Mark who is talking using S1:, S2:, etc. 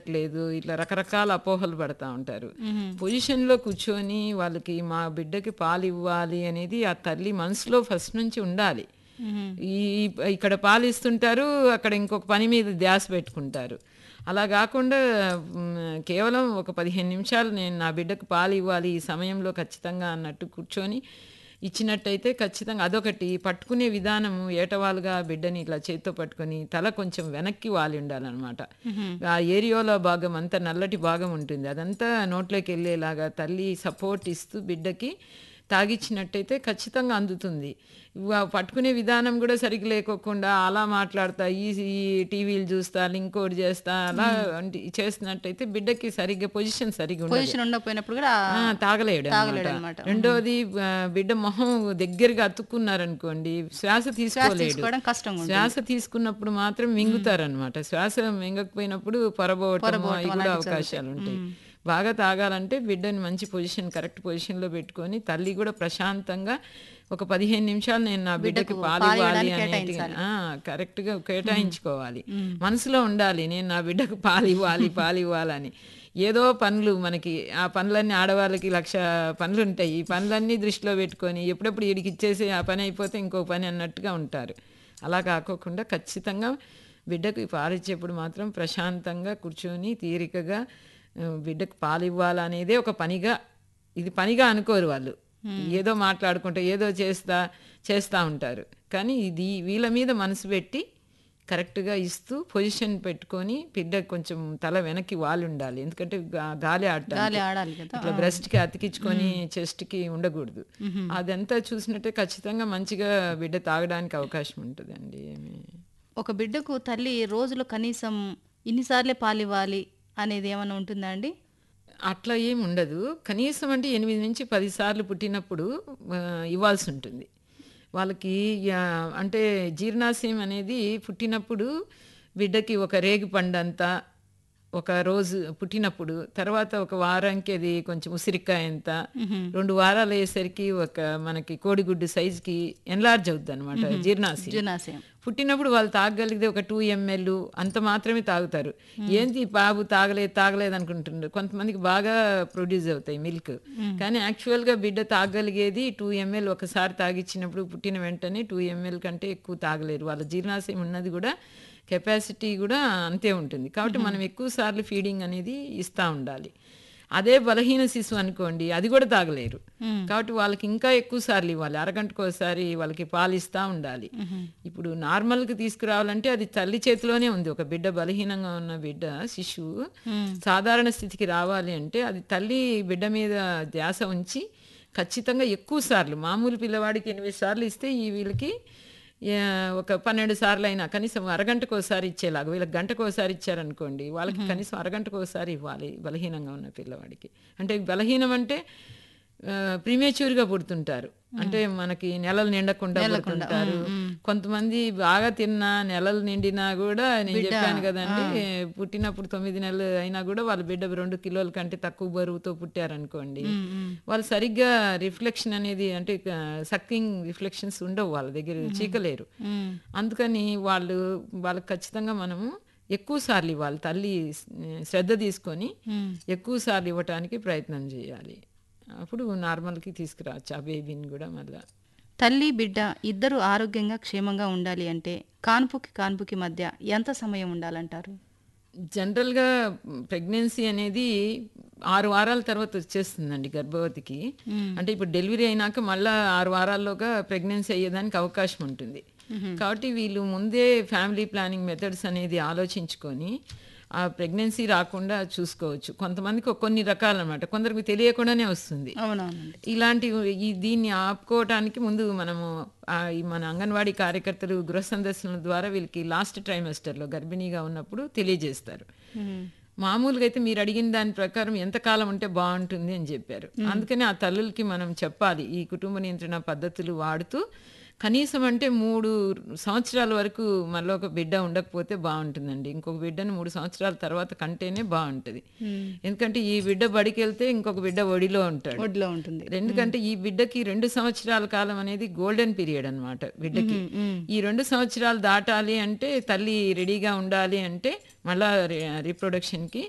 S1: చేయట్లేదు ఇట్లా రకరకాల అపోహలు పడతా ఉంటారు పొజిషన్లో కూర్చొని వాళ్ళకి మా బిడ్డకి పాలు ఇవ్వాలి అనేది ఆ తల్లి మనసులో ఫస్ట్ నుంచి ఉండాలి ఈ ఇక్కడ పాలు ఇస్తుంటారు అక్కడ ఇంకొక పని మీద ధ్యాస పెట్టుకుంటారు అలా కాకుండా మ్, కేవలం ఒక పదిహేను నిమిషాలు నేను నా బిడ్డకు పాలు ఇవ్వాలి ఈ సమయంలో ఖచ్చితంగా అన్నట్టు కూర్చొని ఇచ్చినట్టయితే ఖచ్చితంగా అదొకటి పట్టుకునే విధానము ఏటవాలుగా బిడ్డని ఇట్లా చేత్తో పట్టుకొని తల కొంచెం వెనక్కి వాలి ఉండాలన్నమాట ఆ ఏరియాలో భాగం అంతా నల్లటి భాగం ఉంటుంది అదంతా నోట్లోకి వెళ్ళేలాగా తల్లి సపోర్ట్ ఇస్తూ బిడ్డకి తాగిచ్చినట్టయితే ఖచ్చితంగా అందుతుంది వా- పట్టుకునే విధానం కూడా సరిగ్గా లేకోకుండా అలా మాట్లాడతా ఈ ఈ టీవీలు చూస్తా ఇంకోటి చేస్తా అలా అంటే చేస్తున్నట్టయితే బిడ్డకి సరిగ్గా పొజిషన్ సరిగ్గా ఉండదు
S2: పొజిషన్ ఉండకపోయినప్పుడు కూడా
S1: ఆ, తాగలేడు
S2: తాగలేడు
S1: అన్నమాట.
S2: అన్నమాట.
S1: రెండోది ఆ, బిడ్డ మొహం దగ్గరగా అతుక్కున్నారనుకోండి శ్వాస తీసుకోలేడు
S2: తీసుకోవడం కష్టంగా ఉంటుంది.
S1: శ్వాస తీసుకున్నప్పుడు మాత్రం మింగుతారనమాట శ్వాస మింగకపోయినప్పుడు పొరబోవటం అవి కూడా అవకాశాలు ఉంటాయి బాగా తాగాలంటే బిడ్డని మంచి పొజిషన్ కరెక్ట్ పొజిషన్లో పెట్టుకొని తల్లి కూడా ప్రశాంతంగా ఒక పదిహేను నిమిషాలు నేను నా బిడ్డకి పాలు ఇవ్వాలి అనేది కరెక్ట్ గా కేటాయించుకోవాలి మనసులో ఉండాలి నేను నా బిడ్డకు పాలు ఇవ్వాలి పాలు ఇవ్వాలని ఏదో పనులు మనకి ఆ పనులన్నీ ఆడవాళ్ళకి లక్ష పనులు ఉంటాయి ఈ పనులన్నీ దృష్టిలో పెట్టుకొని ఎప్పుడప్పుడు వీడికి ఇచ్చేసి ఆ పని అయిపోతే ఇంకో పని అన్నట్టుగా ఉంటారు అలా కాకోకుండా ఖచ్చితంగా బిడ్డకు పాలిచ్చేప్పుడు మాత్రం ప్రశాంతంగా కూర్చొని తీరికగా ఆ, బిడ్డకు పాలు ఇవ్వాలనేదే ఒక పనిగా ఇది పనిగా అనుకోరు వాళ్ళు ఏదో మాట్లాడుకుంటూ ఏదో చేస్తా చేస్తూ ఉంటారు కానీ ఇది వీళ్ళ మీద మనసు పెట్టి కరెక్ట్గా ఇస్తూ పొజిషన్ పెట్టుకొని బిడ్డ కొంచెం తల వెనక్కి వాలి ఉండాలి ఎందుకంటే గా- గాలి ఆడటానికి
S2: గాలి ఆడాలి కదా
S1: ఇట్లా బ్రెస్ట్ కి అతికించుకొని చెస్ట్ కి ఉండకూడదు అదంతా చూసినట్టే ఖచ్చితంగా మంచిగా బిడ్డ తాగడానికి అవకాశం ఉంటుందండి ఏమి
S2: ఒక బిడ్డకు తల్లి రోజులో కనీసం ఇన్నిసార్లే పాలివ్వాలి అనేది ఏమైనా ఉంటుందా అండి
S1: అట్లా ఏం ఉండదు కనీసం అంటే ఎనిమిది నుంచి పది సార్లు పుట్టినప్పుడు ఆ, ఇవ్వాల్సి ఉంటుంది వాళ్ళకి ఆ, అంటే జీర్ణాశయం అనేది పుట్టినప్పుడు బిడ్డకి ఒక రేగి పండంతా ఒక రోజు పుట్టినప్పుడు తర్వాత ఒక వారానికి అది కొంచెం ఉసిరికాయ ఎంత రెండు వారాలు అయ్యేసరికి ఒక మనకి కోడిగుడ్డు సైజుకి ఎన్లార్జ్ అవుద్ది అనమాట జీర్ణాశయం
S2: జీర్ణాశయం
S1: పుట్టినప్పుడు వాళ్ళు తాగగలిగితే ఒక టూ ఎంఎల్ అంత మాత్రమే తాగుతారు ఏంటి ఈ బాబు తాగలేదు తాగలేదు అనుకుంటుండ్రు కొంతమందికి బాగా ప్రొడ్యూస్ అవుతాయి మిల్క్ కానీ యాక్చువల్గా బిడ్డ తాగగలిగేది టూ ఎంఎల్ ఒకసారి తాగిచ్చినప్పుడు పుట్టిన వెంటనే టూ ఎంఎల్ కంటే ఎక్కువ తాగలేరు వాళ్ళ జీర్ణాశయం ఉన్నది కూడా కెపాసిటీ కూడా అంతే ఉంటుంది కాబట్టి మనం ఎక్కువ సార్లు ఫీడింగ్ అనేది ఇస్తూ ఉండాలి అదే బలహీన శిశువు అనుకోండి అది కూడా తాగలేరు కాబట్టి వాళ్ళకి ఇంకా ఎక్కువ సార్లు ఇవ్వాలి అరగంటకు ఒకసారి వాళ్ళకి పాలు ఇస్తూ ఉండాలి ఇప్పుడు నార్మల్కి తీసుకురావాలంటే అది తల్లి చేతిలోనే ఉంది ఒక బిడ్డ బలహీనంగా ఉన్న బిడ్డ శిశువు సాధారణ స్థితికి రావాలి అంటే అది తల్లి బిడ్డ మీద ధ్యాస ఉంచి ఖచ్చితంగా ఎక్కువ సార్లు మామూలు పిల్లవాడికి ఎనిమిది సార్లు ఇస్తే ఈ వీళ్ళకి ఆ, ఒక పన్నెండు సార్లు అయినా కనీసం అరగంటకు ఒకసారి ఇచ్చేలాగా వీళ్ళకి గంటకు ఒకసారి ఇచ్చారనుకోండి వాళ్ళకి కనీసం అరగంటకు ఒకసారి ఇవ్వాలి బలహీనంగా ఉన్న పిల్లవాడికి అంటే బలహీనం అంటే ప్రీమేచ్యూర్గా పుడుతుంటారు అంటే మనకి నెలలు నిండకుండా పుడుతుంటారు కొంతమంది బాగా తిన్నా నెలలు నిండినా కూడా నేను చెప్పాను కదండి పుట్టినప్పుడు తొమ్మిది నెలలు అయినా కూడా వాళ్ళ బిడ్డ రెండు కిలోల కంటే తక్కువ బరువుతో పుట్టారనుకోండి వాళ్ళు సరిగ్గా రిఫ్లెక్షన్ అనేది అంటే సక్కింగ్ రిఫ్లెక్షన్స్ ఉండవు వాళ్ళ దగ్గర చీకలేరు అందుకని వాళ్ళు వాళ్ళకి ఖచ్చితంగా మనము ఎక్కువ సార్లు ఇవ్వాలి తల్లి శ్రద్ధ తీసుకొని ఎక్కువ సార్లు ఇవ్వటానికి ప్రయత్నం చేయాలి అప్పుడు నార్మల్కి తీసుకురావచ్చు ఆ బేబీని కూడా మళ్ళీ
S2: తల్లి బిడ్డ ఇద్దరు ఆరోగ్యంగా క్షేమంగా ఉండాలి అంటే కాన్పుకి కాన్పుకి మధ్య ఎంత సమయం ఉండాలంటారు
S1: జనరల్గా ప్రెగ్నెన్సీ అనేది ఆరు వారాల తర్వాత వచ్చేస్తుందండి గర్భవతికి అంటే ఇప్పుడు డెలివరీ అయినాక మళ్ళీ ఆరు వారాల్లోగా ప్రెగ్నెన్సీ అయ్యేదానికి అవకాశం ఉంటుంది కాబట్టి వీళ్ళు ముందే ఫ్యామిలీ ప్లానింగ్ మెథడ్స్ అనేది ఆలోచించుకొని ఆ ప్రెగ్నెన్సీ రాకుండా చూసుకోవచ్చు కొంతమందికి కొన్ని రకాలు అనమాట కొందరికి తెలియకుండానే వస్తుంది
S2: అవునవునండి
S1: ఇలాంటి ఈ దీన్ని ఆపుకోవటానికి ముందు మనము ఆ ఈ మన అంగన్వాడీ కార్యకర్తలు గృహ సందర్శనల ద్వారా వీళ్ళకి లాస్ట్ ట్రైమెస్టర్లో గర్భిణీగా ఉన్నప్పుడు తెలియజేస్తారు మామూలుగా అయితే మీరు అడిగిన దాని ప్రకారం ఎంతకాలం ఉంటే బాగుంటుంది అని చెప్పారు అందుకని ఆ తల్లులకి మనం చెప్పాలి ఈ కుటుంబ నియంత్రణ పద్ధతులు వాడుతూ కనీసం అంటే మూడు సంవత్సరాల వరకు మనలో ఒక బిడ్డ ఉండకపోతే బాగుంటుందండి ఇంకొక బిడ్డను మూడు సంవత్సరాల తర్వాత కంటేనే బాగుంటుంది ఎందుకంటే ఈ బిడ్డ బడికి వెళ్తే ఇంకొక బిడ్డ ఒడిలో ఉంటాడు
S2: ఒడిలో ఉంటుంది
S1: ఎందుకంటే ఈ బిడ్డకి రెండు సంవత్సరాల కాలం అనేది గోల్డెన్ పీరియడ్ అన్నమాట బిడ్డకి ఈ రెండు సంవత్సరాలు దాటాలి అంటే తల్లి రెడీగా ఉండాలి అంటే మళ్ళా రిప్రొడక్షన్కి